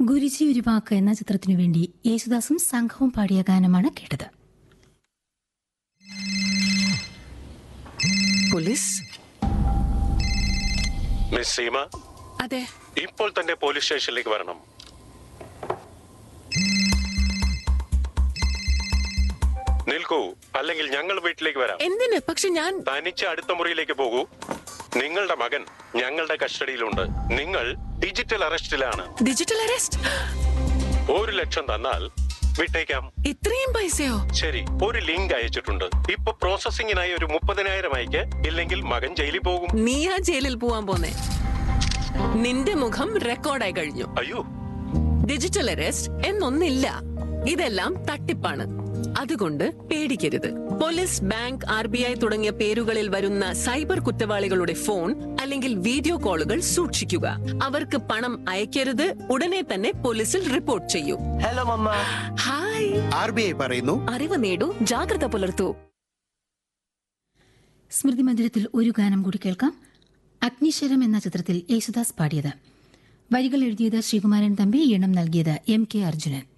ഗുരുജി ഒരു വാക്ക് എന്ന ചിത്രത്തിനു വേണ്ടി യേശുദാസും സംഘവും പാടിയ ഗാനമാണ് കേട്ടത് പോലീസ് മിസ് സീമ അതെ ഇപ്പോൾ തന്നെ പോലീസ് സ്റ്റേഷനിലേക്ക് വരണം നിൽക്കൂ അല്ലെങ്കിൽ ഞങ്ങൾ വീട്ടിലേക്ക് വരാം എന്തിന് പക്ഷെ ഞാൻ തനിച്ച് അടുത്ത മുറിയിലേക്ക് പോകൂ നിങ്ങളുടെ മകൻ ഞങ്ങളുടെ കസ്റ്റഡിയിലുണ്ട് നിങ്ങൾ ഡിജിറ്റൽ അറസ്റ്റിലാണ് ഡിജിറ്റൽ അറസ്റ്റ് ഒരു ലക്ഷം തന്നാൽ വിട്ടേക്കാം ഇത്രയും പൈസയോ ശരി ഒരു ലിങ്ക് അയച്ചിട്ടുണ്ട് ഇപ്പൊ പ്രോസസിംഗിനായി ഒരു മുപ്പതിനായിരം അയക്ക് ഇല്ലെങ്കിൽ മകൻ ജയിലിൽ പോകും നീയാ ജയിലിൽ പോവാൻ പോന്നെ നിന്റെ മുഖം റെക്കോർഡായി കഴിഞ്ഞു അയ്യോ ഡിജിറ്റൽ അറസ്റ്റ് എന്നൊന്നില്ല ഇതെല്ലാം തട്ടിപ്പാണ് അതുകൊണ്ട് പേടിക്കരുത് police bank R B I തുടങ്ങിയ പേരുകളിൽ വരുന്ന സൈബർ കുറ്റവാളികളുടെ ഫോൺ അല്ലെങ്കിൽ വീഡിയോ കോളുകൾ സൂക്ഷിക്കുക അവർക്ക് പണം അയക്കരുത് ഉടനെ തന്നെ പോലീസിൽ റിപ്പോർട്ട് ചെയ്യൂ ഹലോ മമ്മ ഹായ് ആർ ബി ഐ പറയുന്നു അറിവ് നേടൂ ജാഗ്രത പുലർത്തൂ സ്മൃതി മന്ദിരത്തിൽ ഒരു ഗാനം കൂടി കേൾക്കാം അഗ്നിശരം എന്ന ചിത്രത്തിൽ യേശുദാസ് പാടിയത് വരികൾ എഴുതിയത് ശ്രീകുമാരൻ തമ്പി ഈണം നൽകിയത് എം കെ അർജുനൻ